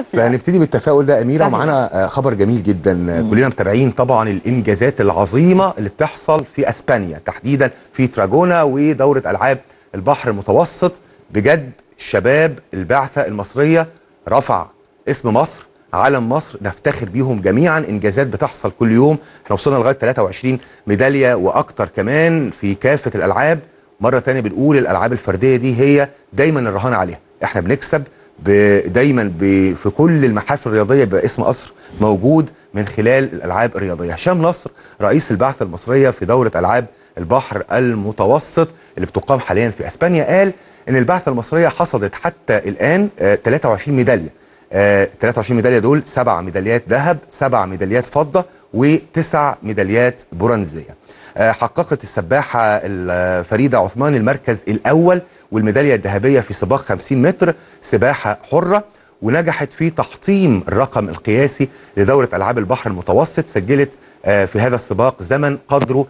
حفله فنبتدي بالتفاؤل ده اميره صحيح. ومعانا آه، خبر جميل جدا آه، كلنا متابعين طبعا الانجازات العظيمه اللي بتحصل في اسبانيا تحديدا في تراجونا ودوره العاب البحر المتوسط بجد شباب البعثه المصريه رفع اسم مصر علم مصر نفتخر بيهم جميعا انجازات بتحصل كل يوم احنا وصلنا لغايه 23 ميداليه واكتر كمان في كافه الالعاب مره ثانيه بنقول الالعاب الفرديه دي هي دايما الرهان عليها احنا بنكسب ب- دايما ب- في كل المحافل الرياضيه بيبقى اسم مصر موجود من خلال الالعاب الرياضيه هشام نصر رئيس البعثه المصريه في دوره العاب البحر المتوسط اللي بتقام حاليا في اسبانيا قال ان البعثه المصريه حصدت حتى الان آه، 23 ميداليه آه، 23 ميداليه دول سبع ميداليات ذهب سبع ميداليات فضه وتسع ميداليات برونزيه آه، حققت السباحه ال- فريده عثمان المركز الاول والميداليه الذهبيه في سباق 50 متر سباحه حره ونجحت في تحطيم الرقم القياسي لدوره العاب البحر المتوسط سجلت آه، في هذا السباق زمن قدره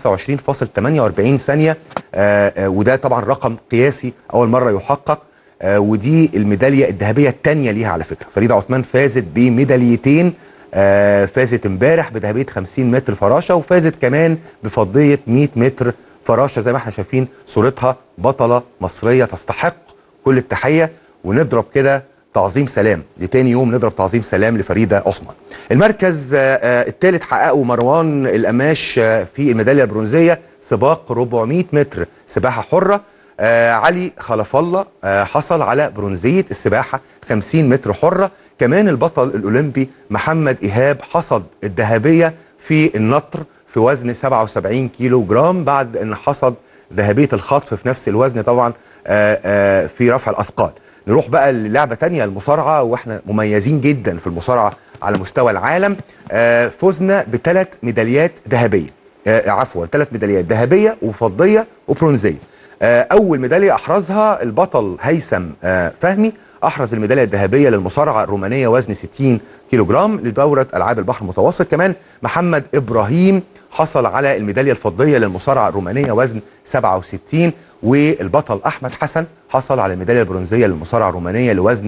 25.48 ثانيه آه، آه، وده طبعا رقم قياسي اول مره يحقق آه، ودي الميداليه الذهبيه الثانيه ليها على فكره فريده عثمان فازت بميداليتين آه، فازت امبارح بذهبيه 50 متر فراشه وفازت كمان بفضيه 100 متر فراشه زي ما احنا شايفين صورتها بطله مصريه تستحق كل التحيه ونضرب كده تعظيم سلام لتاني يوم نضرب تعظيم سلام لفريده عثمان المركز الثالث حققه مروان القماش آه، في الميداليه البرونزيه سباق 400 متر سباحه حره آه علي خلف الله آه حصل على برونزيه السباحه 50 متر حره كمان البطل الاولمبي محمد ايهاب حصد الذهبيه في النطر في وزن 77 كيلو جرام بعد ان حصد ذهبيه الخطف في نفس الوزن طبعا آه آه في رفع الاثقال نروح بقى للعبه تانية المصارعه واحنا مميزين جدا في المصارعه على مستوى العالم آه فزنا بثلاث ميداليات ذهبيه آه عفوا ثلاث ميداليات ذهبيه وفضيه وبرونزيه آه، اول ميداليه احرزها البطل هيثم آه، فهمي احرز الميداليه الذهبيه للمصارعه الرومانيه وزن 60 كيلو جرام لدوره العاب البحر المتوسط كمان محمد ابراهيم حصل على الميداليه الفضيه للمصارعه الرومانيه وزن 67 والبطل احمد حسن حصل على الميداليه البرونزيه للمصارعه الرومانيه لوزن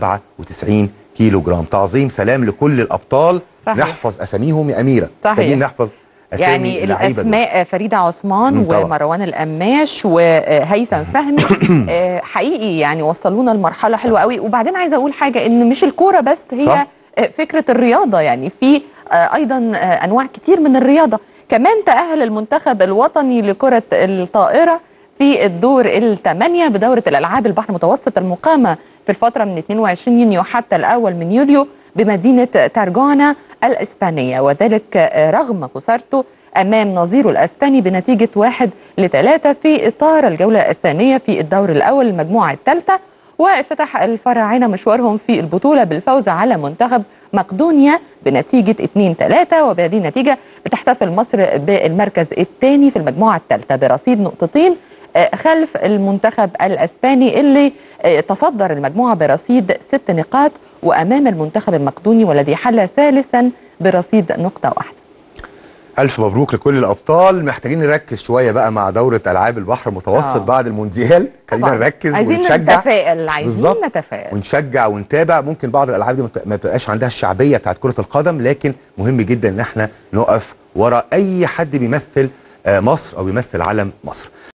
97 كيلو جرام تعظيم سلام لكل الابطال صحيح. نحفظ اساميهم يا اميره صحيح. محتاجين نحفظ اسامي يعني اللعيبة دول. الاسماء فريده عثمان مم، طبعا. ومروان القماش وهيثم فهمي آه، حقيقي يعني وصلونا لمرحله حلوه قوي وبعدين عايزه اقول حاجه ان مش الكوره بس هي صح. آه، فكره الرياضه يعني في آه، ايضا آه، انواع كتير من الرياضه كمان تاهل المنتخب الوطني لكره الطائره في الدور الثمانيه بدوره الالعاب البحر المتوسط المقامه في الفتره من 22 يونيو حتى الاول من يوليو بمدينه تارجانا الاسبانيه وذلك آه، رغم خسارته امام نظيره الاسباني بنتيجه واحد لثلاثه في اطار الجوله الثانيه في الدور الاول المجموعه الثالثه وافتتح الفراعنه مشوارهم في البطوله بالفوز على منتخب مقدونيا بنتيجه 2-3 وبهذه النتيجه بتحتفل مصر بالمركز الثاني في المجموعه الثالثه برصيد نقطتين آه، خلف المنتخب الاسباني اللي آه، تصدر المجموعه برصيد ست نقاط وامام المنتخب المقدوني والذي حل ثالثا برصيد نقطه واحده ألف مبروك لكل الأبطال محتاجين نركز شوية بقى مع دورة ألعاب البحر المتوسط آه. بعد المونديال خلينا طبعاً. نركز عايزين ونشجع نتفائل عايزين بالظبط. نتفائل ونشجع ونتابع ممكن بعض الألعاب دي ما ت- ما تبقاش عندها الشعبية بتاعت كرة القدم لكن مهم جدا إن احنا نقف ورا أي حد بيمثل آه، مصر أو بيمثل علم مصر